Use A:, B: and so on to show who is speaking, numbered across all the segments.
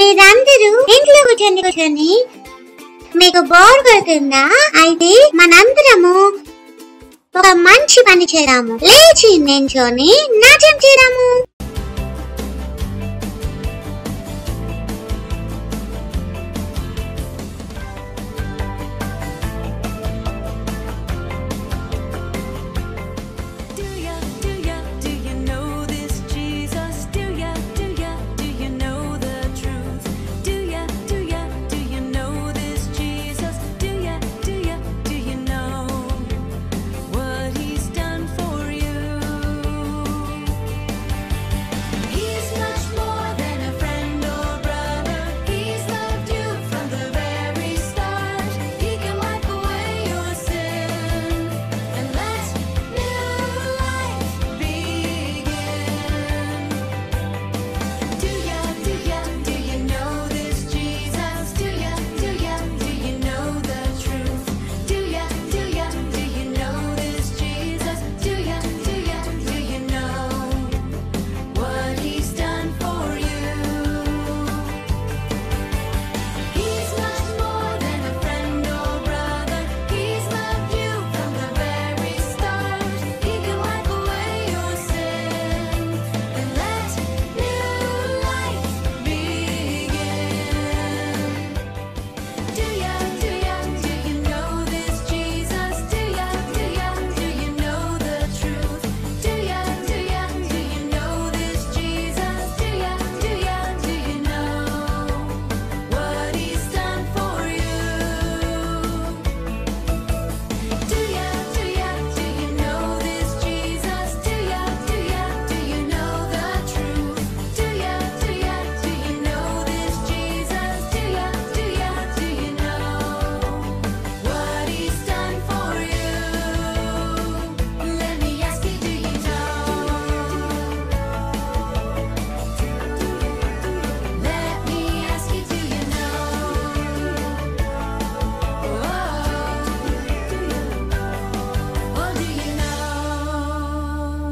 A: మీరందరూ ఇంట్లో కూర్చొని కూర్చొని మీకు బోర్ కొడుతుందా అయితే మనందరము ఒక మంచి పని చేద్దాము లేచి నించొని నాట్యం చేద్దాము
B: Do ya, do ya, do you know this Jesus? Do ya, do ya, do you know the truth? Do ya, do ya, do you know this Jesus? Do ya, do ya, do you know what he's done for you? He's much more than a friend or brother. He's loved you from the very start. He can wipe away your sin and let new life begin. Do ya, do ya, do you know this Jesus? Do ya, do ya, do you know the truth? Do ya, do ya, do you know this Jesus? Do ya, do ya, do you know what he's done for you? He's much more than a friend or brother. He's loved you from the very start. He can wipe away your sin and let new life begin. Do ya, do ya, do you know this Jesus? Do ya, do ya, do you know the truth? Do ya, do ya, do you know this Jesus? Do ya, do ya, do you know what he's done for you? Do ya, do ya, do you know this Jesus? Do ya, do ya, do you know the truth? Do ya, do ya, do you know this Jesus? Do ya, do ya, do you know what he's done for you? Let me ask you, do you know? Let me ask you, do you know? Oh, do you know?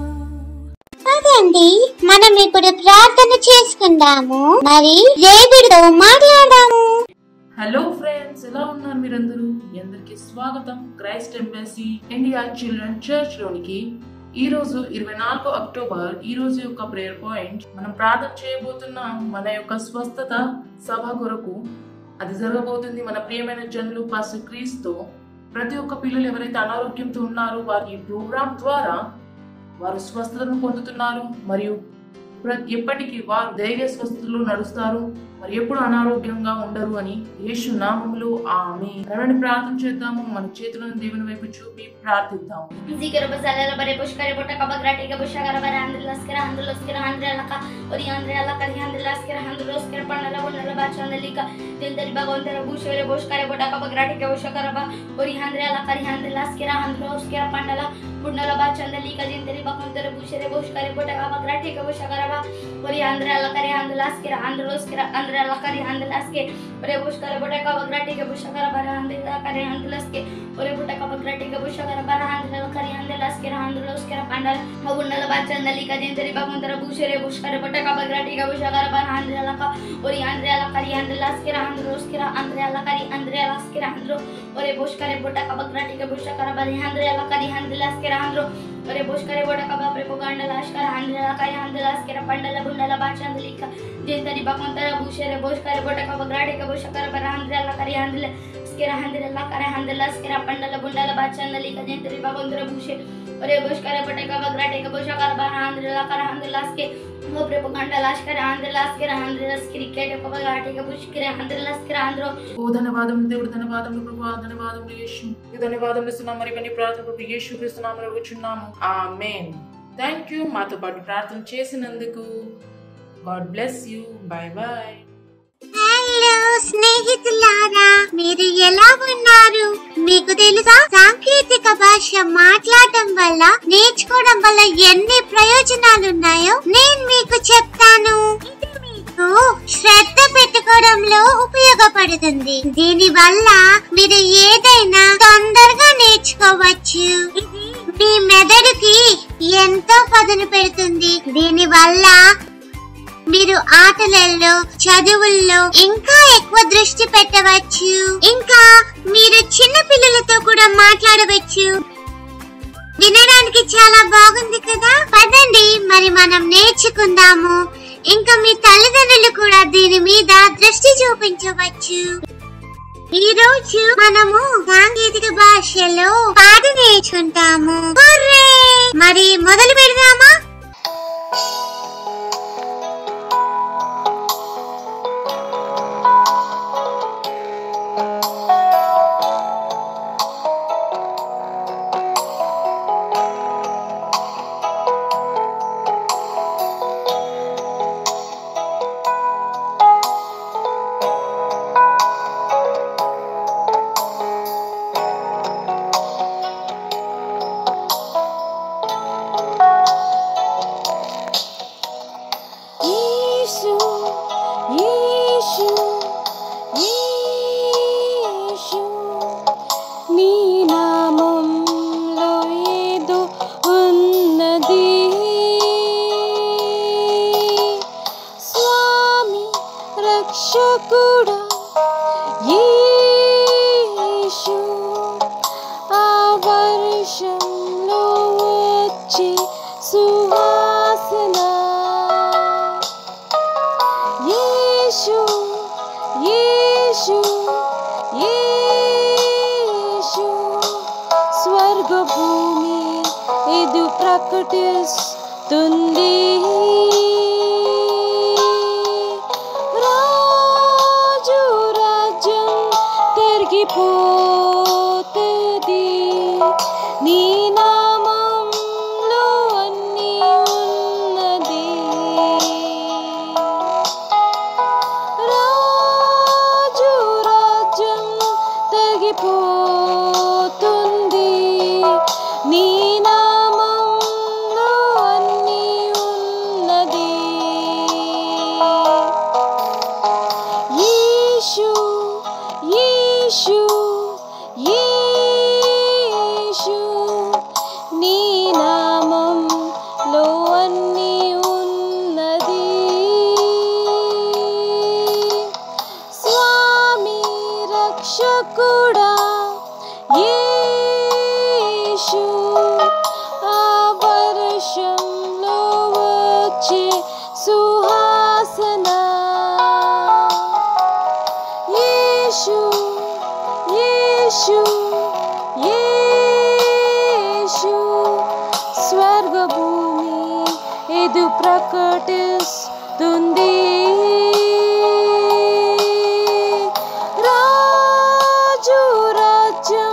A: అదండి మనం ఇప్పుడు ప్రార్థన చేసుకుందాము మరి దేవుడితో మాట్లాడాము
C: hello friends ఎలా ఉన్నారు మీరందరూ మీ అందరికీ స్వాగతం Christ Embassy India children church లోనికి ఈ రోజు ఇరవై నాలుగు అక్టోబర్ ఈ రోజు యొక్క ప్రేయర్ పాయింట్ మనం ప్రార్థన చేయబోతున్నాం మన యొక్క స్వస్థత సభ కొరకు అది జరగబోతుంది మన ప్రియమైన జనులు పాస్టర్ క్రీస్తు ప్రతి ఒక్క పిల్లలు ఎవరైతే అనారోగ్యంతో ఉన్నారో వారి ఈ ప్రోగ్రాం ద్వారా వారు స్వస్థతను పొందుతున్నారు మరియు ప్ర- ఎప్పటికీ వారు ధైర్య స్వస్థతలో నడుస్తారు మరి ఎప్పుడు అనారోగ్యంగా ఉండరు అని యేసు నామములో ఆమె రండి ప్రార్థన చేద్దాము మన చేతులను దేవుని వైపు చూపి ప్రార్థిద్దాం
D: Zikero bazalera bare pushkare bota kaba grati ka pushkara bare andrilas kira andrilos kira andriala ka ori andriala ka andrilas kira andrilos kira panala bonala ba chandalika tendari bagontera bushere pushkare bota kaba grati ka pushkara ba ori andriala ka andrilas kira andrilos kira pandala bunala ba chandalika tendari bagontera bushere pushkare bota kaba grati ka pushkara ba ori andriala ka andrilas kira andrilos kira andriala ka andrilas ke ore pushkare bota kaba grati ka pushkara bara andriala ka andrilas ke ore bota kaba grati ka pushkara bara andriala ka andrilas kira andrilos kira pandala Magunala bachandali ka jenteri baguntara bushere bushkare bota ka bagrati ka bushagara ban andrela ka ori andrela kari andrelas kira andros kira andrela kari andrelas kira andro ore bushkare bota ka bagrati ka bushagara ban andrela kari andrelas kira andro ore bushkare bota ka bapre poganda lashkara andrela kari andrelas kira pandala bundala bachandali ka jenteri baguntara bushere bushkare bota ka bagrati ka bushagara ban andrela kari andrela skira andrela kari andrelas kira pandala bundala bachandali ka jenteri baguntara bushere अरे बुश करे बटे का बगरा टेका बुशा कर बार आंध्र ला कर आंध्र लास के हो प्रे पकांडा लाश करे आंध्र लास के आंध्र लास क्रिकेट का बगरा टेका बुश करे आंध्र लास के आंध्र
C: ఓ ధన్యవాదం దేవుడు ధన్యవాదములు ప్రభు ధన్యవాదములు యేసు నీకు ధన్యవాదములు ఇస్తున్నాం మరి ఇవన్నీ ప్రార్థన ప్రభు యేసు క్రీస్తునామములో అడుగుచున్నాము ఆమేన్ థ్యాంక్ యూ మాతో పాటు ప్రార్థన చేసినందుకు God bless you bye bye
A: hello స్నేహితులారా మీరు ఎలా ఉన్నారు మీకు తెలుసా సాంకేతిక భాష మాట్లాడటం వల్ల నేర్చుకోవడం వల్ల ఎన్ని ప్రయోజనాలు ఉన్నాయో నేను మీకు చెప్తాను ఇది మీకు శ్రద్ధ పెట్టుకోవడంలో ఉపయోగపడుతుంది దీని వల్ల మీరు ఏదైనా తొందరగా నేర్చుకోవచ్చు ఇది మీ మెదడుకి ఎంతో పదును పెడుతుంది దీని వల్ల మీరు ఆటలలో చదువుల్లో ఇంకా ఎక్కువ దృష్టి పెట్టవచ్చు ఇంకా మీరు చిన్న పిల్లలతో కూడా మాట్లాడవచ్చు వినడానికి చాలా బాగుంది కదా పదండి మరి మనం నేర్చుకుందాము ఇంకా మీ తల్లిదండ్రులు కూడా దీని మీద దృష్టి చూపించవచ్చు ఈ రోజు మనము సాంకేతిక భాషలో పాట నేర్చుకుంటాము హుర్రే! మరి మొదలు పెడదామా
B: యేసు యేసు యేసు నీ నామంలో ఏదో ఉన్నది స్వామి రక్షకుడా యేసు ఆ వర్షంలో వచ్చే సువాసన యేసు యేసు యేసు స్వర్గ భూమి ఇది ప్రకటిస్తుంది రాజు రాజ్యం తిరిగిపోతుంది నీ నామంలో అన్నీ ఉన్నది రాజు రాజ్యం తగ్గిపోతుంది నీ నామంలో అన్నీ ఉన్నది యేసు యేసు యేసు నీ నామంలో అన్నీ ఉన్నది స్వామి రక్షకుడా యేసు ఆ వర్షంలో వచ్చే సుహాసన యేసు యేసు యేసు స్వర్గ భూమి ఇది ప్రకటిస్తుంది రాజు రాజ్యం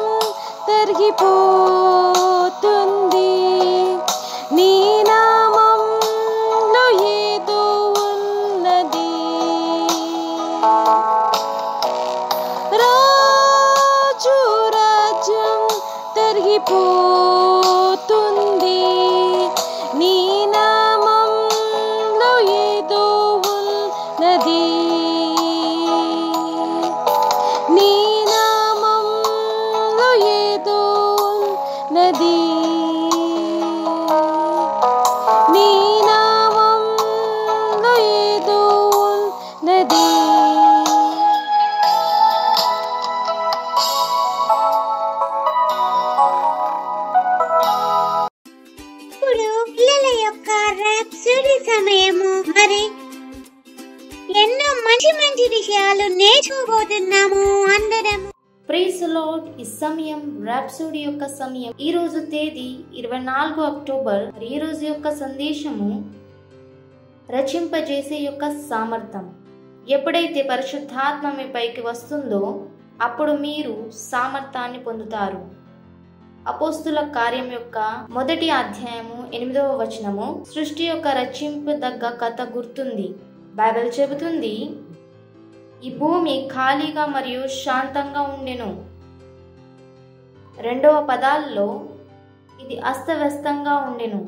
B: తరిగిపోతుంది నీ నామంలో ఏదో ఉన్నది రాజు రాజ్యం తరిగిపోతుంది నీ నామంలో ఏదో ఉన్నది నీ నామంలో ఏదో ఉన్నది నీ నామంలో ఏదో ఉన్నది
A: ఇప్పుడు పిల్లల యొక్క ర్యాప్సోడీ సమయము మరి ఎన్నో మంచి మంచి విషయాలు నేర్చుకోబోతున్నాము అందరము
D: ప్రైజ్ లార్డ్ ఈ సమయం ర్యాప్సోడి యొక్క సమయం ఈ రోజు తేదీ ఇరవై నాలుగు అక్టోబర్ మరి ఈ రోజు యొక్క సందేశము రచింపజేసే యొక్క సామర్థ్యం ఎప్పుడైతే పరిశుద్ధాత్మ మీ పైకి వస్తుందో అప్పుడు మీరు సామర్థ్యాన్ని పొందుతారు అపోస్తుల కార్యం యొక్క మొదటి అధ్యాయము ఎనిమిదవ వచనము సృష్టి యొక్క రచింపదగ్గ కథ గుర్తుంది బైబిల్ చెబుతుంది ఈ భూమి ఖాళీగా మరియు శాంతంగా ఉండెను రెండవ పదాల్లో ఇది అస్తవ్యస్తంగా ఉండెను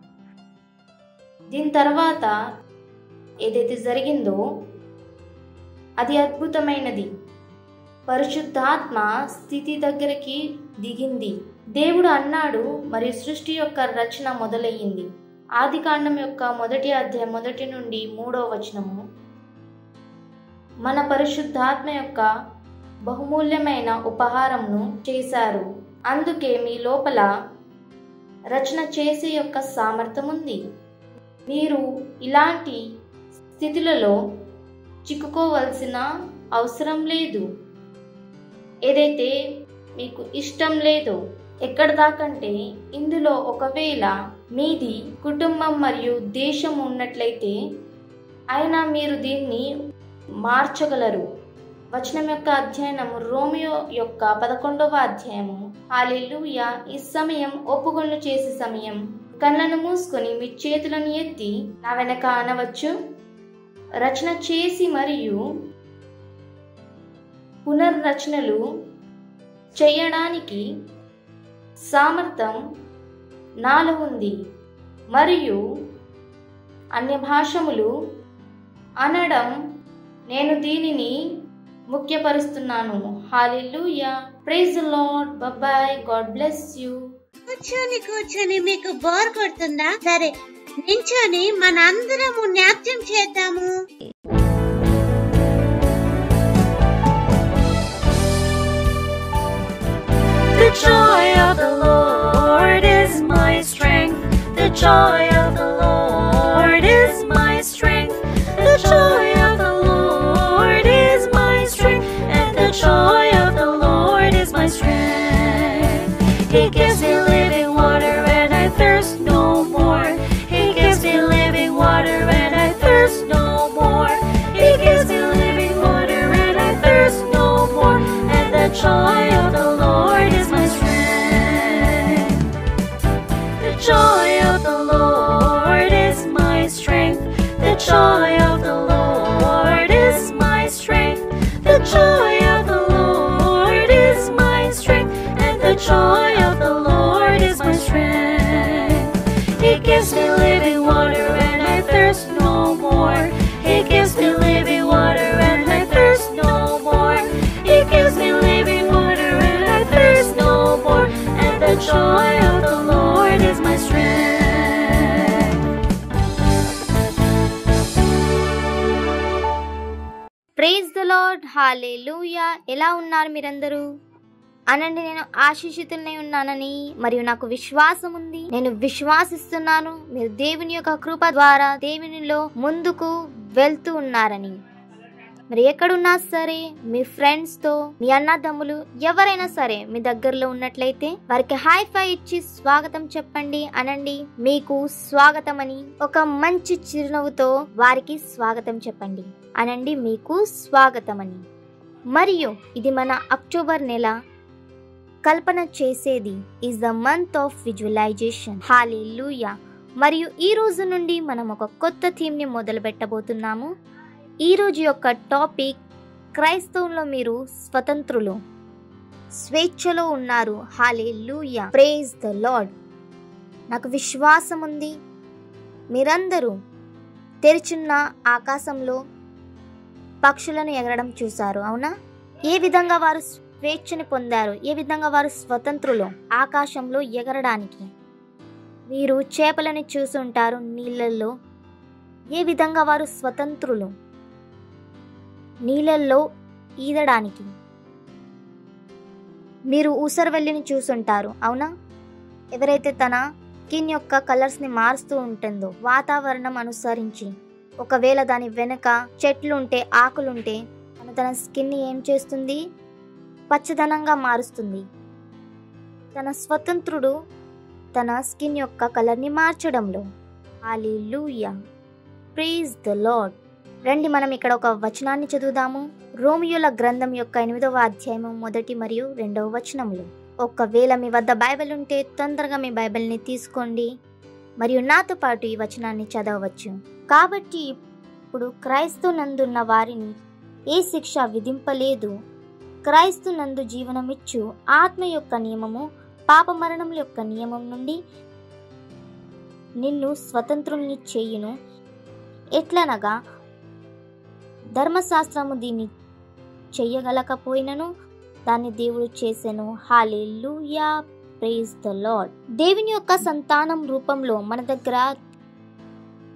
D: దీని తర్వాత ఏదైతే జరిగిందో అది అద్భుతమైనది పరిశుద్ధాత్మ స్థితి దగ్గరికి దిగింది దేవుడు అన్నాడు మరియు సృష్టి యొక్క రచన మొదలయ్యింది
E: ఆదికాండం యొక్క మొదటి అధ్యాయం మొదటి నుండి మూడో వచనము మన పరిశుద్ధాత్మ యొక్క బహుమూల్యమైన ఉపహారంను చేశారు అందుకే మీ లోపల రచన చేసే యొక్క సామర్థ్యం ఉంది మీరు ఇలాంటి స్థితులలో చిక్కుకోవలసిన అవసరం లేదు ఏదైతే మీకు ఇష్టం లేదో ఎక్కడ దాకంటే ఇందులో ఒకవేళ మీది కుటుంబం మరియు దేశం ఉన్నట్లయితే అయినా మీరు దీన్ని మార్చగలరు వచనం యొక్క అధ్యయనం రోమియో యొక్క పదకొండవ అధ్యాయము హాలెలూయా ఈ సమయం ఒప్పుకొను చేసే సమయం కళ్ళను మూసుకొని మీ చేతులను ఎత్తి నా వెనక అనవచ్చు రచన చేసి మరియు పునర్రచనలు చేయడానికి సామర్థ్యం నాలో ఉంది మరియు అన్య భాషములు అనడం నేను దీనిని ముఖ్యపరుస్తున్నాను hallelujah praise Lord bye God bless you
A: కూర్చొని కూర్చొని మీకు బోర్ కొడుతుందా సరే నించొని మనందరము నాట్యం చేద్దాము
F: The joy of the Lord is my strength. The joy of the Lord is my strength. The joy of the Lord is my strength. And the joy of the Lord is my strength. He gives me living water and I thirst no more. He gives me living water and I thirst no more. He gives me living water and I thirst no more. And the joy of the Lord is my strength. The joy of the Lord is my strength. The joy of the Lord is my strength. The joy of the Lord is my strength. And the joy of the Lord is my strength. He gives me living water and I thirst no more. He gives me living water and I thirst no more. He gives me living water and I thirst no more. And the joy of the Lord is my strength.
E: Praise the Lord hallelujah ఎలా ఉన్నారు మీరందరూ అనండి నేను ఆశీషితులై ఉన్నానని మరియు నాకు విశ్వాసం ఉంది నేను విశ్వాసిస్తున్నాను మీరు దేవుని యొక్క కృప ద్వారా దేవునిలో ముందుకు వెళ్తూ ఉన్నారని మరి ఎక్కడున్నా సరే మీ ఫ్రెండ్స్ తో మీ అన్నదమ్ములు ఎవరైనా సరే మీ దగ్గరలో ఉన్నట్లయితే వారికి హై ఫై ఇచ్చి స్వాగతం చెప్పండి అనండి మీకు స్వాగతం అని ఒక మంచి చిరునవ్వుతో వారికి స్వాగతం చెప్పండి అనండి మీకు స్వాగతం అని మరియు ఇది మన అక్టోబర్ నెల కల్పన చేసేది is the month of visualization hallelujah మరియు ఈ రోజు నుండి మనం ఒక కొత్త థీమ్ ని మొదలు పెట్టబోతున్నాము ఈ రోజు యొక్క టాపిక్ క్రైస్తవంలో మీరు స్వతంత్రులు స్వేచ్ఛలో ఉన్నారు హాలెలూయా ప్రేజ్ ద లార్డ్ నాకు విశ్వాసం ఉంది మీరందరూ తెరిచున్న ఆకాశంలో పక్షులను ఎగరడం చూశారు అవునా ఏ విధంగా వారు స్వేచ్ఛని పొందారు ఏ విధంగా వారు స్వతంత్రులు ఆకాశంలో ఎగరడానికి మీరు చేపలని చూసుంటారు నీళ్ళల్లో ఏ విధంగా వారు స్వతంత్రులు నీళ్ళల్లో ఈదడానికి మీరు ఊసరవెల్లిని చూసుంటారు అవునా ఎవరైతే తన స్కిన్ యొక్క కలర్స్ని మారుస్తూ ఉంటుందో వాతావరణం అనుసరించి ఒకవేళ దాని వెనుక చెట్లుంటే ఆకులుంటే తను తన స్కిన్ని ఏం చేస్తుంది పచ్చదనంగా మారుస్తుంది తన స్వతంత్రుడు తన స్కిన్ యొక్క కలర్ని మార్చడంలో హాలెలూయా ప్రైజ్ ద లార్డ్ రండి మనం ఇక్కడ ఒక వచనాన్ని చదువుదాము రోమియోల గ్రంథం యొక్క ఎనిమిదవ అధ్యాయము మొదటి మరియు రెండవ వచనములు ఒకవేళ మీ వద్ద బైబిల్ ఉంటే తొందరగా మీ బైబిల్ని తీసుకోండి మరియు నాతో పాటు ఈ వచనాన్ని చదవవచ్చు కాబట్టి ఇప్పుడు క్రైస్తవ నందున్న వారిని ఏ శిక్ష విధింపలేదు క్రైస్తు నందు జీవనమిచ్చు ఆత్మ యొక్క నియమము పాప మరణం యొక్క నియమం నుండి నిన్ను స్వతంత్రుల్ని చేయును ఎట్లనగా ధర్మశాస్త్రము దీన్ని చెయ్యగలకపోయినను దాన్ని దేవుడు చేసెను హాలెలూయా ప్రైజ్ ద లార్డ్ దేవుని యొక్క సంతానం రూపంలో మన దగ్గర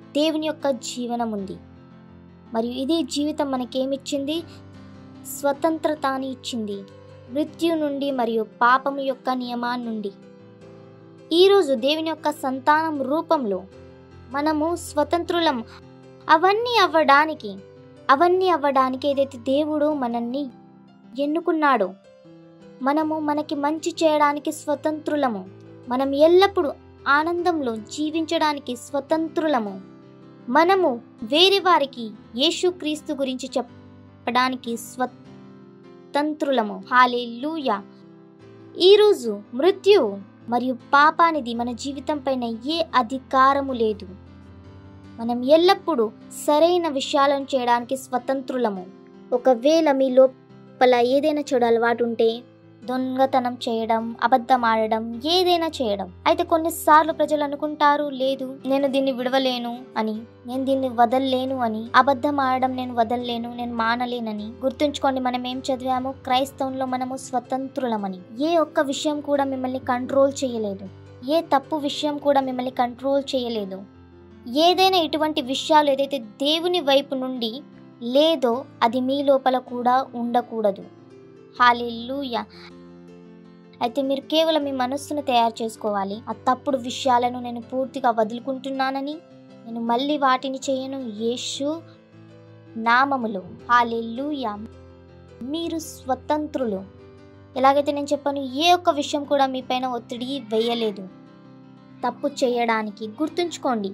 E: దేవుని యొక్క జీవనం ఉంది మరియు ఇదే జీవితం మనకేమిచ్చింది స్వతంత్రతాని ఇచ్చింది మృత్యు నుండి మరియు పాపము యొక్క నియమాన్ని నుండి ఈరోజు దేవుని యొక్క సంతానం రూపంలో మనము స్వతంత్రులం అవన్నీ అవ్వడానికి అవన్నీ అవ్వడానికి ఏదైతే దేవుడు మనల్ని ఎన్నుకున్నాడో మనము మనకి మంచి చేయడానికి స్వతంత్రులము మనం ఎల్లప్పుడూ ఆనందంలో జీవించడానికి స్వతంత్రులము మనము వేరే వారికి యేసుక్రీస్తు గురించి చెప్పడానికి స్వతంత్రులము హాలేలుయా ఈరోజు మృత్యు మరియు పాపానిది మన జీవితం పైన ఏ అధికారము లేదు మనం ఎల్లప్పుడూ సరైన విషయాలను చేయడానికి స్వతంత్రులము ఒకవేళ మీ లోపల ఏదైనా చెడు అలవాటు ఉంటే దొంగతనం చేయడం అబద్ధం ఆడడం ఏదైనా చేయడం అయితే కొన్నిసార్లు ప్రజలు అనుకుంటారు లేదు నేను దీన్ని విడవలేను అని నేను దీన్ని వదల్లేను అని అబద్ధం ఆడడం నేను వదల్లేను నేను మానలేనని గుర్తుంచుకోండి మనం ఏం చదివాము క్రైస్తవంలో మనము స్వతంత్రులమని ఏ ఒక్క విషయం కూడా మిమ్మల్ని కంట్రోల్ చేయలేదు ఏ తప్పు విషయం కూడా మిమ్మల్ని కంట్రోల్ చేయలేదు ఏదైనా ఇటువంటి విషయాలు ఏదైతే దేవుని వైపు నుండి లేదో అది మీ లోపల కూడా ఉండకూడదు హాలిల్లుయ అయితే మీరు కేవలం మీ మనస్సును తయారు చేసుకోవాలి ఆ తప్పుడు విషయాలను నేను పూర్తిగా వదులుకుంటున్నానని నేను మళ్ళీ వాటిని చేయను యేసు నామములో హాలిల్లుయ మీరు స్వతంత్రులు ఎలాగైతే నేను చెప్పాను ఏ ఒక్క విషయం కూడా మీ పైన ఒత్తిడి వేయలేదు తప్పు చేయడానికి గుర్తుంచుకోండి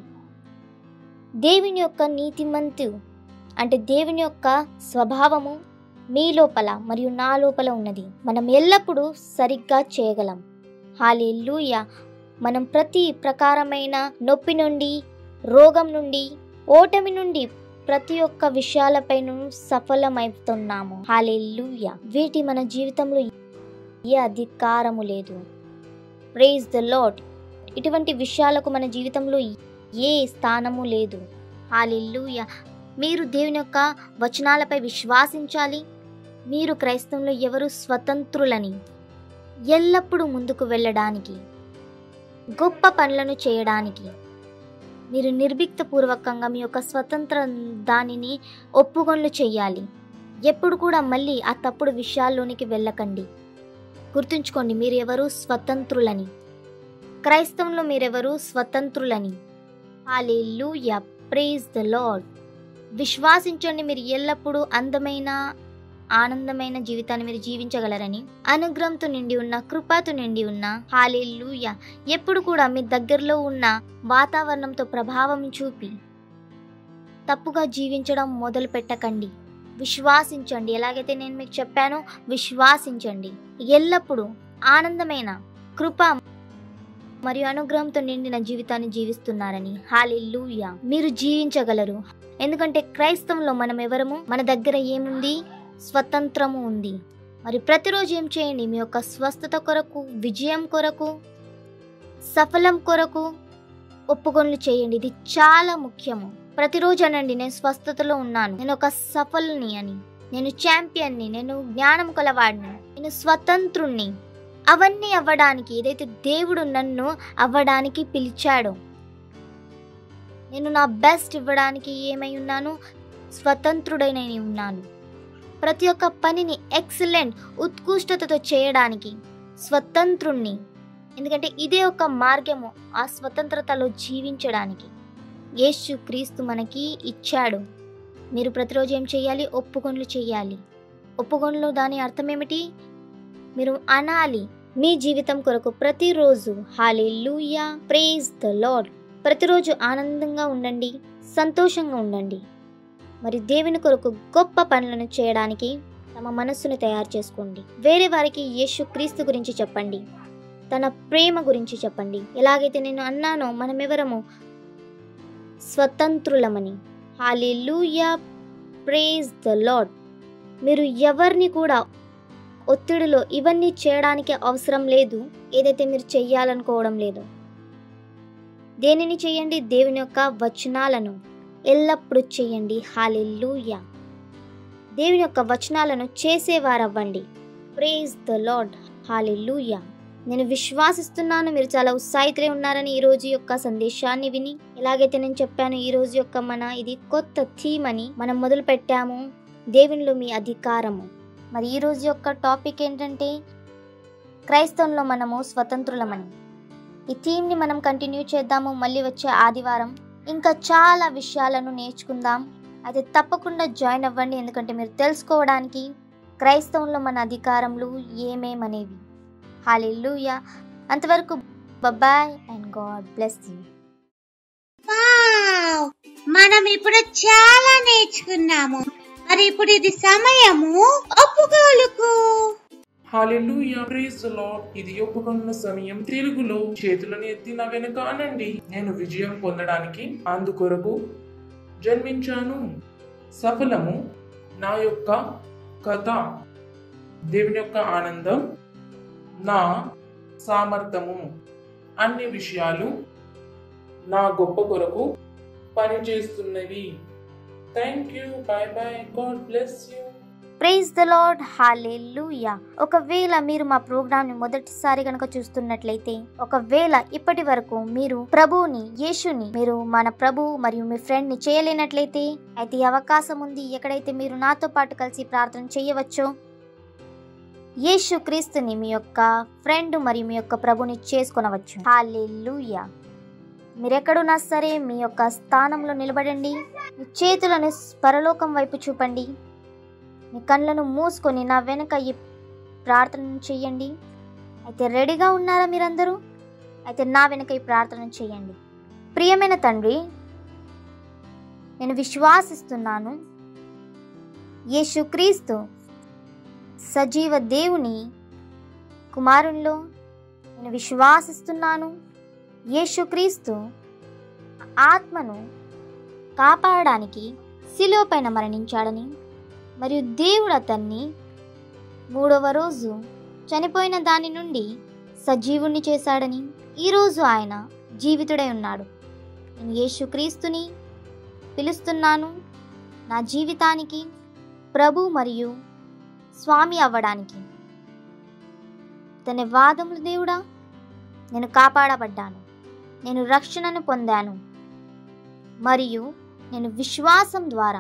E: దేవుని యొక్క నీతిమంతు అంటే దేవుని యొక్క స్వభావము మీ లోపల మరియు నా లోపల ఉన్నది మనం ఎల్లప్పుడూ సరిగ్గా చేయగలం హాలేలుయ మనం ప్రతి ప్రకారమైన నొప్పి నుండి రోగం నుండి ఓటమి నుండి ప్రతి ఒక్క విషయాలపైన సఫలమవుతున్నాము హాలేలుయ వీటి మన జీవితంలో ఏ అధికారము లేదు ప్రేజ్ ద లాడ్ ఇటువంటి విషయాలకు మన జీవితంలో ఏ స్థానము లేదు హాలిల్లుయ మీరు దేవుని యొక్క వచనాలపై విశ్వాసించాలి మీరు క్రైస్తవంలో ఎవరు స్వతంత్రులని ఎల్లప్పుడూ ముందుకు వెళ్ళడానికి గొప్ప పనులను చేయడానికి మీరు నిర్భీక్తపూర్వకంగా మీ యొక్క స్వతంత్ర దానిని ఒప్పుకొనులు చేయాలి ఎప్పుడు కూడా మళ్ళీ ఆ తప్పుడు విషయాల్లోనికి వెళ్ళకండి గుర్తుంచుకోండి మీరు ఎవరు స్వతంత్రులని క్రైస్తవంలో మీరెవరు స్వతంత్రులని హాలేలుయా ప్రేజ్ ద లార్డ్ విశ్వాసించండి మీరు ఎల్లప్పుడూ అందమైన ఆనందమైన జీవితాన్ని మీరు జీవించగలరని అనుగ్రహంతో నిండి ఉన్న కృపతో నిండి ఉన్న హాలేలుయ ఎప్పుడు కూడా మీ దగ్గరలో ఉన్న వాతావరణంతో ప్రభావం చూపి తప్పుగా జీవించడం మొదలు పెట్టకండి విశ్వాసించండి ఎలాగైతే నేను మీకు చెప్పానో విశ్వాసించండి ఎల్లప్పుడూ ఆనందమైన కృప మరియు అనుగ్రహంతో నిండిన జీవితాన్ని జీవిస్తున్నారని హాలిల్లుయ మీరు జీవించగలరు ఎందుకంటే క్రైస్తవంలో మనం ఎవరము మన దగ్గర ఏముంది స్వతంత్రము ఉంది మరి ప్రతిరోజు ఏం చేయండి మీ యొక్క స్వస్థత కొరకు విజయం కొరకు సఫలం కొరకు ఒప్పుకొనులు చేయండి ఇది చాలా ముఖ్యము ప్రతిరోజు అనండి నేను స్వస్థతలో ఉన్నాను నేను ఒక సఫల్ని అని నేను ఛాంపియన్ని నేను జ్ఞానం కలవాడిని నేను స్వతంత్రుణ్ణి అవన్నీ అవ్వడానికి ఏదైతే దేవుడు నన్ను అవ్వడానికి పిలిచాడో నేను నా బెస్ట్ ఇవ్వడానికి ఏమై ఉన్నాను స్వతంత్రుడైన ఉన్నాను ప్రతి ఒక్క పనిని ఎక్సలెంట్ ఉత్కృష్టతతో చేయడానికి స్వతంత్రుణ్ణి ఎందుకంటే ఇదే ఒక మార్గము ఆ స్వతంత్రతలో జీవించడానికి యేసు క్రీస్తు మనకి ఇచ్చాడు మీరు ప్రతిరోజు ఏం చేయాలి ఒప్పుకొనులు చేయాలి ఒప్పుకొనులు దాని అర్థం ఏమిటి మీరు అనాలి మీ జీవితం కొరకు ప్రతిరోజు హాలెలూయా ప్రేజ్ ద లార్డ్ ప్రతిరోజు ఆనందంగా ఉండండి సంతోషంగా ఉండండి మరి దేవుని కొరకు గొప్ప పనులను చేయడానికి తమ మనస్సును తయారు చేసుకోండి వేరే వారికి యేసు క్రీస్తు గురించి చెప్పండి తన ప్రేమ గురించి చెప్పండి ఎలాగైతే నేను అన్నానో మనమెవరము స్వతంత్రులమని హాలెలూయా ప్రేజ్ ద లార్డ్ మీరు ఎవరిని కూడా ఒత్తిడిలో ఇవన్నీ చేయడానికి అవసరం లేదు ఏదైతే మీరు చెయ్యాలనుకోవడం లేదు దేనిని చేయండి దేవుని యొక్క వచనాలను ఎల్లప్పుడూ చేయండి హాలెలూయా దేవుని యొక్క వచనాలను చేసేవారవ్వండి ప్రేజ్ ద లార్డ్ హాలెలూయా నేను విశ్వాసిస్తున్నాను మీరు చాలా ఉత్సాహితులై ఉన్నారని ఈ రోజు యొక్క సందేశాన్ని విని ఎలాగైతే నేను చెప్పాను ఈ రోజు యొక్క మన ఇది కొత్త థీమ్ అని మనం మొదలు పెట్టాము దేవునిలో మీ అధికారము మరి ఈ రోజు యొక్క టాపిక్ ఏంటంటే క్రైస్తవంలో మనము స్వతంత్రులమని ఈ థీమ్ని మనం కంటిన్యూ చేద్దాము మళ్ళీ వచ్చే ఆదివారం ఇంకా చాలా విషయాలను నేర్చుకుందాం అయితే తప్పకుండా జాయిన్ అవ్వండి ఎందుకంటే మీరు తెలుసుకోవడానికి క్రైస్తవంలో మన అధికారములు ఏమేమనేవి హాలెలూయా అంతవరకు bye and God bless you
A: wow! మనం ఇప్పుడు చాలా నేర్చుకున్నాము మరి ఇప్పుడు ఇది సమయము ఒప్పుకోలుకు
C: హాలెలూయా ప్రైజ్ ద లార్డ్ ఇది ఒప్పుకున్న సమయం తెలుగులో చేతులను ఎత్తి నా వెనుక అనండి నేను విజయం పొందడానికి అందుకొరకు జన్మించాను సఫలము నా యొక్క కథ దేవుని యొక్క ఆనందం నా సామర్థ్యము అన్ని విషయాలు నా గొప్ప కొరకు పనిచేస్తున్నవి thank you bye bye God bless you
E: praise the Lord hallelujah ఒకవేళ మీరు మా ప్రోగ్రామ్ ని మొదటిసారి కనుక చూస్తున్నట్లయితే ఒకవేళ ఇప్పటి వరకు మీరు ప్రభువుని యేసుని మీరు మన ప్రభు మరియు మీ ఫ్రెండ్ ని చేయలేనట్లయితే అయితే ఈ అవకాశం ఉంది ఎక్కడైతే మీరు నాతో పాటు కలిసి ప్రార్థన చేయవచ్చో యేసు క్రీస్తుని మీ యొక్క ఫ్రెండ్ మరియు మీ యొక్క ప్రభుని చేసుకొనవచ్చు హాలెలూయా మీరెక్కడున్నా సరే మీ యొక్క స్థానంలో నిలబడండి మీ చేతులను పరలోకం వైపు చూపండి మీ కళ్ళను మూసుకొని నా వెనక ఈ ప్రార్థన చేయండి అయితే రెడీగా ఉన్నారా మీరందరూ అయితే నా వెనక ఈ ప్రార్థన చేయండి ప్రియమైన తండ్రి నేను విశ్వాసిస్తున్నాను యేసుక్రీస్తు సజీవ దేవుని కుమారునిలో నేను విశ్వాసిస్తున్నాను యేసుక్రీస్తు ఆత్మను కాపాడడానికి శిలువ పైన మరణించాడని మరియు దేవుడు అతన్ని మూడవ రోజు చనిపోయిన దాని నుండి సజీవుణ్ణి చేశాడని ఈరోజు ఆయన జీవితుడై ఉన్నాడు నేను యేసుక్రీస్తుని పిలుస్తున్నాను నా జీవితానికి ప్రభు మరియు స్వామి అవ్వడానికి ధన్యవాదములు దేవుడా నేను కాపాడబడ్డాను నేను రక్షణను పొందాను మరియు నేను విశ్వాసం ద్వారా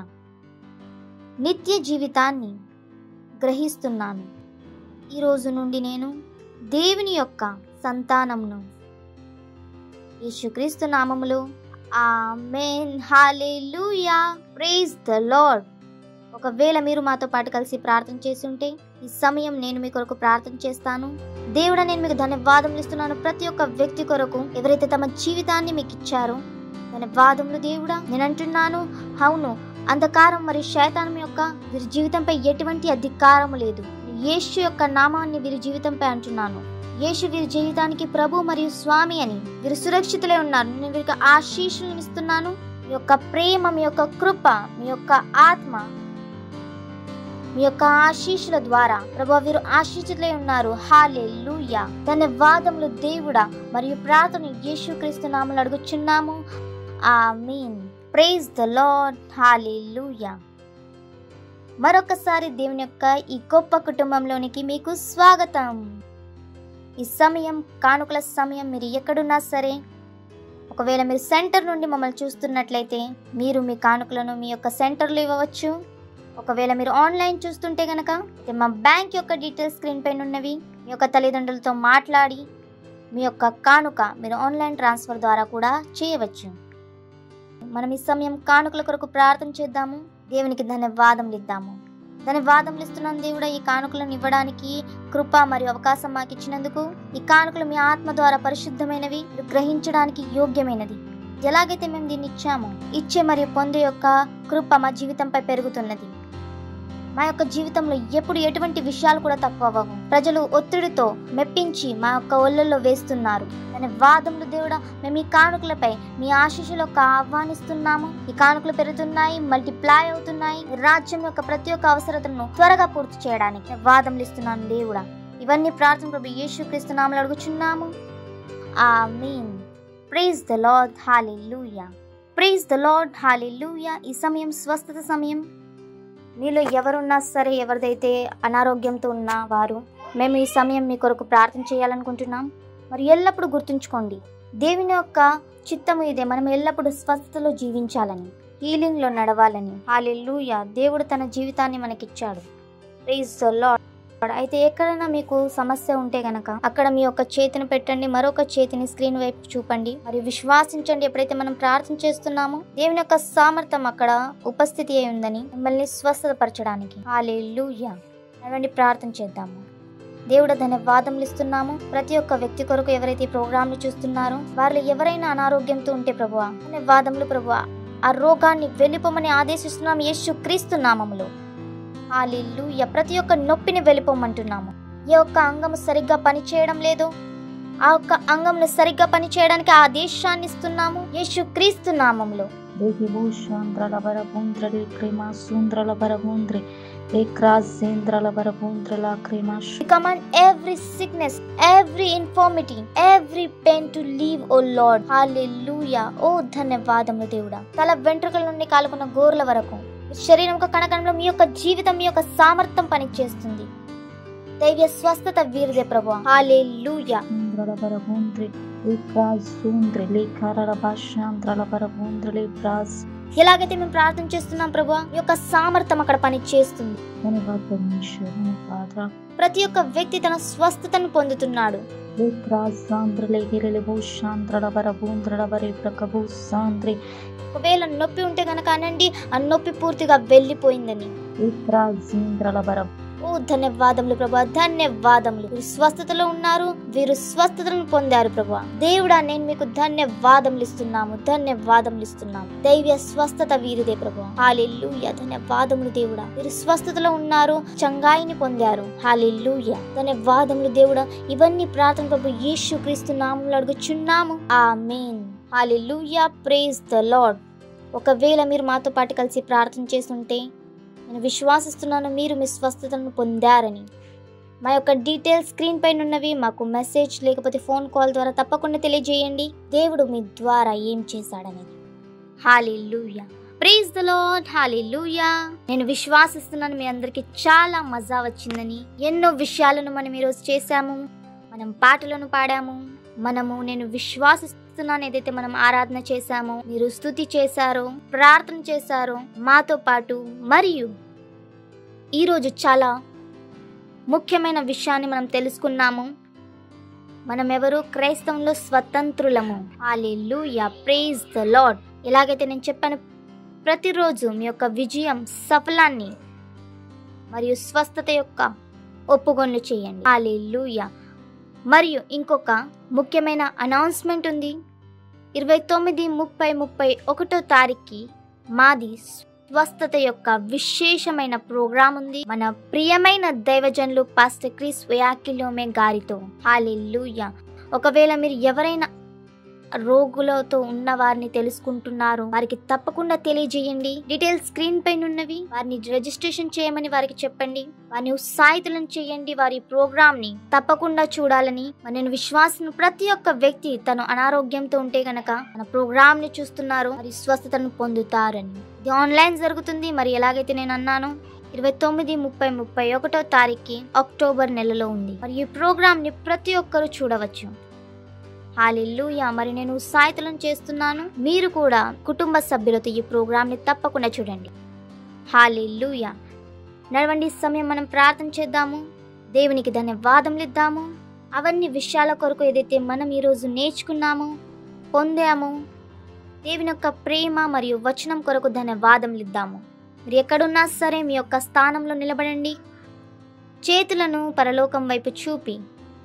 E: నిత్య జీవితాన్ని గ్రహిస్తున్నాను ఈ రోజు నుండి నేను దేవుని యొక్క సంతానమును యేసుక్రీస్తు నామములో amen hallelujah praise the Lord ఒకవేళ మీరు మాతో పాటు కలిసి ప్రార్థన చేస్తుంటే ఈ సమయం నేను మీ కొరకు ప్రార్థన చేస్తాను దేవుడా నేను మీకు ధన్యవాదములు ఇస్తున్నాను ప్రతి ఒక్క వ్యక్తి కొరకు ఎవరైతే తమ జీవితాన్ని మీకు ఇచ్చారో ధన్యవాదములు దేవుడా నేను అంటున్నాను అవును అంధకారం మరియు శైతానం యొక్క వీరి జీవితంపై ఎటువంటి అధికారము లేదు యేసు యొక్క నామాన్ని వీరి జీవితంపై అంటున్నాను యేసు వీరి జీవితానికి ప్రభు మరియు స్వామి అని వీరు సురక్షితులై ఉన్నారు నేను వీరికి ఆశీస్సులను ఇస్తున్నాను మీ యొక్క ప్రేమ మీ యొక్క కృప మీ యొక్క ఆత్మ మీ యొక్క ఆశీస్సుల ద్వారా ప్రభు వీరు ఆశీస్సులై ఉన్నారు హాలే లూయా ధన్యవాదములు దేవుడా మరియు ప్రార్థన యేసుక్రీస్తు నామలు అడుగుచున్నాము ఆమీన్ ప్రైజ్ ద లార్డ్ హాలెలూయా మరొకసారి దేవుని యొక్క ఈ గొప్ప కుటుంబంలోనికి మీకు స్వాగతం ఈ సమయం కానుకల సమయం మీరు ఎక్కడున్నా సరే ఒకవేళ మీరు సెంటర్ నుండి మమ్మల్ని చూస్తున్నట్లయితే మీరు మీ కానుకలను మీ యొక్క సెంటర్లో ఇవ్వవచ్చు ఒకవేళ మీరు ఆన్లైన్ చూస్తుంటే గనక అయితే మా బ్యాంక్ యొక్క డీటెయిల్స్ స్క్రీన్ పైన ఉన్నవి మీ యొక్క తల్లిదండ్రులతో మాట్లాడి మీ యొక్క కానుక మీరు ఆన్లైన్ ట్రాన్స్ఫర్ ద్వారా కూడా చేయవచ్చు మనం ఈ సమయం కానుకల కొరకు ప్రార్థన చేద్దాము దేవునికి ధన్యవాదములు ఇద్దాము ధన్యవాదములు ఇస్తున్నాను దేవుడా ఈ కానుకలను ఇవ్వడానికి కృప మరియు అవకాశం మాకు ఇచ్చినందుకు ఈ కానుకలు మీ ఆత్మ ద్వారా పరిశుద్ధమైనవి మీరు గ్రహించడానికి యోగ్యమైనది ఎలాగైతే మేము దీన్ని ఇచ్చామో ఇచ్చే మరియు పొందే యొక్క కృప మా జీవితంపై పెరుగుతున్నది మా యొక్క జీవితంలో ఎప్పుడు ఎటువంటి విషయాలు కూడా తక్కువ అవ్వవు ప్రజలు ఒత్తిడితో మెప్పించి మా యొక్క ఒళ్ళల్లో వేస్తున్నారు దాని వాదములు దేవుడా మేము ఈ కానుకలపై మీ ఆశీస్సులకు ఆహ్వానిస్తున్నాము ఈ కానుకలు పెరుగుతున్నాయి మల్టిప్లై అవుతున్నాయి ఈ రాజ్యం యొక్క ప్రతి ఒక్క అవసరతను త్వరగా పూర్తి చేయడానికి నేను వాదములు ఇస్తున్నాను దేవుడా ఇవన్నీ ప్రార్థన ప్రభు యేసు క్రీస్తు నామలు అడుగుచున్నాము amen praise the Lord hallelujah praise the Lord hallelujah ఈ సమయం స్వస్థత సమయం మీలో ఎవరున్నా సరే ఎవరిదైతే అనారోగ్యంతో ఉన్న వారు మేము ఈ సమయం మీ కొరకు ప్రార్థన చేయాలనుకుంటున్నాం మరి ఎల్లప్పుడూ గుర్తుంచుకోండి దేవుని యొక్క చిత్తము ఇదే మనం ఎల్లప్పుడూ స్వస్థతలో జీవించాలని హీలింగ్లో నడవాలని హాలెలూయా దేవుడు తన జీవితాన్ని మనకిచ్చాడు ప్రైజ్ ద లార్డ్ అయితే ఎక్కడైనా మీకు సమస్య ఉంటే గనక అక్కడ మీ యొక్క చేతిని పెట్టండి మరొక చేతిని స్క్రీన్ వైపు చూపండి మరియు విశ్వాసించండి ఎప్పుడైతే మనం ప్రార్థన చేస్తున్నామో దేవుని యొక్క సామర్థ్యం అక్కడ ఉపస్థితి అయి ఉందని మిమ్మల్ని స్వస్థతపరచడానికి హాలెలూయా నడవండి ప్రార్థన చేద్దాము దేవుడు ధన్యవాదములు ఇస్తున్నాము ప్రతి ఒక్క వ్యక్తి కొరకు ఎవరైతే ఈ ప్రోగ్రామ్ ని చూస్తున్నారో వారిలో ఎవరైనా అనారోగ్యంతో ఉంటే ప్రభువా ధన్యవాదములు ప్రభువా ఆ రోగాన్ని వెళ్ళిపోమని ఆదేశిస్తున్నాము యేసు క్రీస్తు నామములో హాలెలూయ ప్రతి ఒక్క నొప్పిని వెళ్ళిపోమంటున్నాము ఏ ఒక్క అంగము సరిగ్గా పనిచేయడం లేదు ఆ ఒక్క అంగంను సరిగ్గా పనిచేయడానికి ఆదేశాన్ని ఇస్తున్నాము యేసు క్రీస్తు నామములో
F: Dehibushantral barabundre crema sundrala barabundre ekrazendral barabundra cremash
E: We command every sickness, every infirmity, every pain to leave, O Lord. Hallelujah. ఓ ధన్యవాదములు దేవుడా తల వెంట్రుకల నుండి కాలుకున్న గోర్ల వరకు మీ శరీరం యొక్క కణకణంలో మీ యొక్క జీవితం మీ యొక్క సామర్థ్యం పనిచేస్తుంది దైవ స్వస్థత వీరిదే ప్రభు hallelujah
F: sundrala barabundre ekrazundre lekarala bashandrala barabundre lebras
E: ఎలాగైతే మేము ప్రార్థన చేస్తున్నాం ప్రభు మీ యొక్క సామర్థ్యం అక్కడ పనిచేస్తుంది
F: ధన్యవాద పరమేశ్వర ధన్యవాద
E: ప్రతి ఒక్క వ్యక్తి తన స్వస్థతను పొందుతున్నాడు
F: ekrazandre legerele bushandrala barabundra bare prakabu sandre
E: ఒకవేళ నొప్పి ఉంటే గనక అనండి ఆ నొప్పి పూర్తిగా వెళ్ళిపోయిందని
F: ekrazendral barab
E: ఓ ధన్యవాదములు ప్రభా ధన్యవాదములు వీరు స్వస్థతలో ఉన్నారు వీరు స్వస్థతను పొందారు ప్రభా దేవుడా నేను మీకు ధన్యవాదములు ఇస్తున్నాము ధన్యవాదములు ఇస్తున్నాము దైవ స్వస్థత వీరిదే ప్రభా హాలెల్లుయ ధన్యవాదములు దేవుడా వీరు స్వస్థతలో ఉన్నారు చంగాయిని పొందారు హాలెల్లుయ ధన్యవాదములు దేవుడా ఇవన్నీ ప్రార్థన ప్రభు యేసు క్రీస్తు నామంలో అడుగుచున్నాము amen hallelujah praise the Lord ఒకవేళ మీరు మాతో పాటు కలిసి ప్రార్థన చేస్తుంటే నేను విశ్వాసిస్తున్నాను మీరు మీ స్వస్థతను పొందారని మా యొక్క డీటెయిల్స్ స్క్రీన్ పైన ఉన్నవి మాకు మెసేజ్ లేకపోతే ఫోన్ కాల్ ద్వారా తప్పకుండా తెలియజేయండి దేవుడు మీ ద్వారా ఏం చేశాడనేది hallelujah praise the Lord hallelujah నేను విశ్వాసిస్తున్నాను మీ అందరికి చాలా మజా వచ్చిందని ఎన్నో విషయాలను మనం ఈరోజు చేశాము మనం పాటలను పాడాము మనము నేను విశ్వాసిస్తున్నాను ఏదైతే మనం ఆరాధన చేశామో మీరు స్తుతి చేశారో ప్రార్థన చేశారో మాతో పాటు మరియు ఈరోజు చాలా ముఖ్యమైన విషయాన్ని మనం తెలుసుకున్నాము మనం ఎవరు క్రైస్తవంలో స్వతంత్రులము హాలెలూయా ప్రేజ్ ద లార్డ్ ఎలాగైతే నేను చెప్పాను ప్రతిరోజు మీ యొక్క విజయం సఫలాన్ని మరియు స్వస్థత యొక్క ఒప్పుకొన్లు చేయండి హాలెలూయా మరియు ఇంకొక ముఖ్యమైన అనౌన్స్మెంట్ ఉంది ఇరవై తొమ్మిది ముప్పై ముప్పై ఒకటో తారీఖుకి మాది స్వస్థత యొక్క విశేషమైన ప్రోగ్రాం ఉంది మన ప్రియమైన దైవజనులు పాస్టర్ క్రిస్ వ్యాకిలోమే గారితో హాలెలూయా ఒకవేళ మీరు ఎవరైనా రోగులతో ఉన్న వారిని తెలుసుకుంటున్నారు వారికి తప్పకుండా తెలియజేయండి డీటెయిల్స్ స్క్రీన్ పైన ఉన్నవి వారిని రిజిస్ట్రేషన్ చేయమని వారికి చెప్పండి వారిని ఉత్సాహితులను చేయండి వారి ప్రోగ్రామ్ ని తప్పకుండా చూడాలని మరి నేను విశ్వాసం ప్రతి ఒక్క వ్యక్తి తను అనారోగ్యంతో ఉంటే గనక మన ప్రోగ్రామ్ ని చూస్తున్నారు మరి స్వస్థతను పొందుతారని ఇది ఆన్లైన్ జరుగుతుంది మరి ఎలాగైతే నేను అన్నాను ఇరవై తొమ్మిది ముప్పై ముప్పై ఒకటో తారీఖుకి అక్టోబర్ నెలలో ఉంది మరి ఈ ప్రోగ్రామ్ ని ప్రతి ఒక్కరూ చూడవచ్చు హాలిల్లుయా మరి నేను ఉత్సాహితులను చేస్తున్నాను మీరు కూడా కుటుంబ సభ్యులతో ఈ ప్రోగ్రామ్ ని తప్పకుండా చూడండి హాలిల్లుయా నడవండి ఈ సమయం మనం ప్రార్థన చేద్దాము దేవునికి ధన్యవాదములు ఇద్దాము అవన్నీ విషయాల కొరకు ఏదైతే మనం ఈరోజు నేర్చుకున్నామో పొందాము దేవుని యొక్క ప్రేమ మరియు వచనం కొరకు ధన్యవాదములు ఇద్దాము మీరు ఎక్కడున్నా సరే మీ యొక్క స్థానంలో నిలబడండి చేతులను పరలోకం వైపు చూపి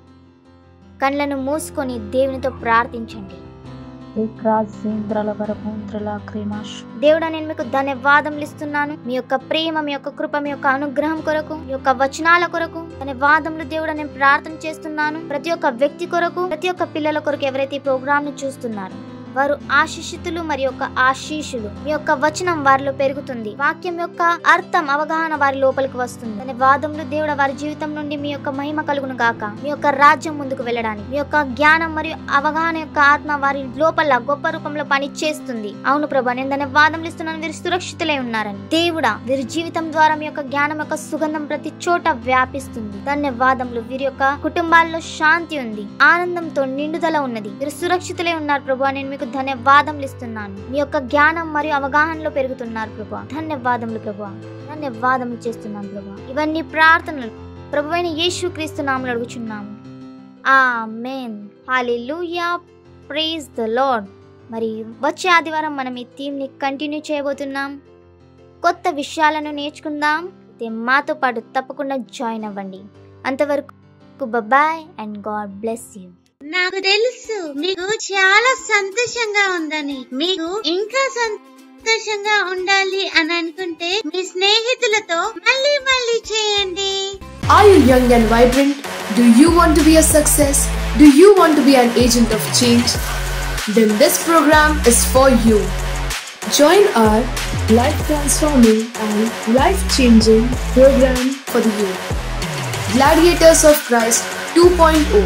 E: కళ్ళను మూసుకొని దేవునితో ప్రార్థించండి
F: ekrazendral barabundra cremash
E: దేవుడా నేను మీకు ధన్యవాదములు ఇస్తున్నాను మీ యొక్క ప్రేమ మీ యొక్క కృప మీ యొక్క అనుగ్రహం కొరకు మీ యొక్క వచనాల కొరకు ధన్యవాదములు దేవుడా నేను ప్రార్థన చేస్తున్నాను ప్రతి ఒక్క వ్యక్తి కొరకు ప్రతి ఒక్క పిల్లల కొరకు ఎవరైతే ఈ ప్రోగ్రామ్ ని చూస్తున్నారు వారు ఆశిషితులు మరి యొక్క ఆశీషులు మీ యొక్క వచనం వారిలో పెరుగుతుంది వాక్యం యొక్క అర్థం అవగాహన వారి లోపలికి వస్తుంది ధన్యవాదములు దేవుడు వారి జీవితం నుండి మీ యొక్క మహిమ కలుగును గాక మీ యొక్క రాజ్యం ముందుకు వెళ్ళడానికి మీ యొక్క జ్ఞానం మరియు అవగాహన యొక్క ఆత్మ వారి లోపల గొప్ప రూపంలో పని చేస్తుంది అవును ప్రభా నేను ధన్యవాదములు ఇస్తున్నాను వీరు సురక్షితులై ఉన్నారని దేవుడా వీరి జీవితం ద్వారా మీ యొక్క జ్ఞానం యొక్క సుగంధం ప్రతి చోట వ్యాపిస్తుంది ధన్యవాదములు వీరి యొక్క కుటుంబాల్లో శాంతి ఉంది ఆనందంతో నిండుదల ఉన్నది వీరు సురక్షితులై ఉన్నారు ప్రభు నేను మీకు ధన్యవాదములు ఇస్తున్నాను మీ యొక్క జ్ఞానం మరియు అవగాహనలో పెరుగుతున్నారు ప్రభు ధన్యవాదములు ప్రభు ధన్యవాదములు చేస్తున్నాను ప్రభు ఇవన్నీ ప్రార్థనలు ప్రభు అయిన యేసు క్రీస్తు నామలు అడుగుచున్నాము amen hallelujah praise the Lord మరి వచ్చే ఆదివారం మనం ఈ థీమ్ని కంటిన్యూ చేయబోతున్నాం కొత్త విషయాలను నేర్చుకుందాం అయితే మాతో పాటు తప్పకుండా జాయిన్ అవ్వండి అంతవరకు bye and God bless you
A: నాకు తెలుసు మీకు చాలా సంతోషంగా ఉందని మీకు ఇంకా సంతోషంగా ఉండాలి అని అనుకుంటే మీ స్నేహితులతో మళ్ళీ మళ్ళీ చేయండి
G: Are you young and vibrant? Do you want to be a success? Do you want to be an agent of change? Then this program is for you. Join our life transforming and life changing program for the youth. Gladiators of Christ 2.0.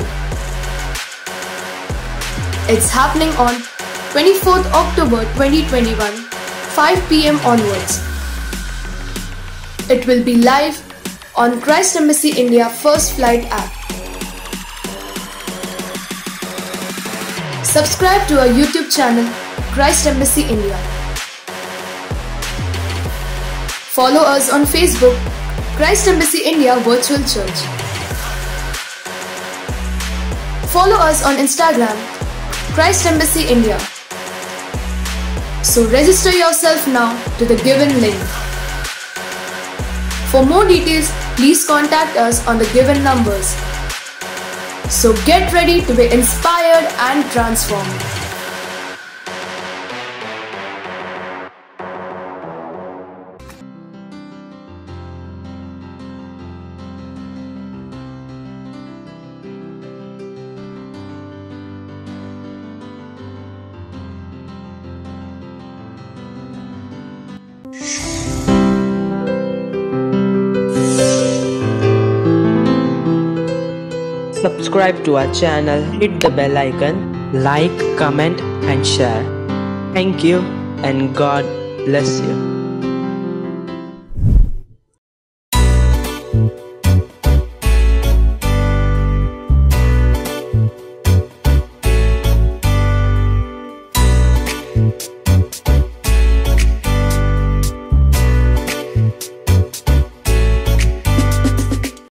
G: It's happening on 24th October 2021, 5 pm onwards. It will be live on Christ Embassy India First Flight app. Subscribe to our YouTube channel, Christ Embassy India. Follow us on Facebook, Christ Embassy India Virtual Church. Follow us on Instagram, Christ Embassy India. So register yourself now to the given link. For more details, please contact us on the given numbers. So get ready to be inspired and transformed.
H: Subscribe to our channel, hit the bell icon, like, comment, and share. Thank you, and God bless you.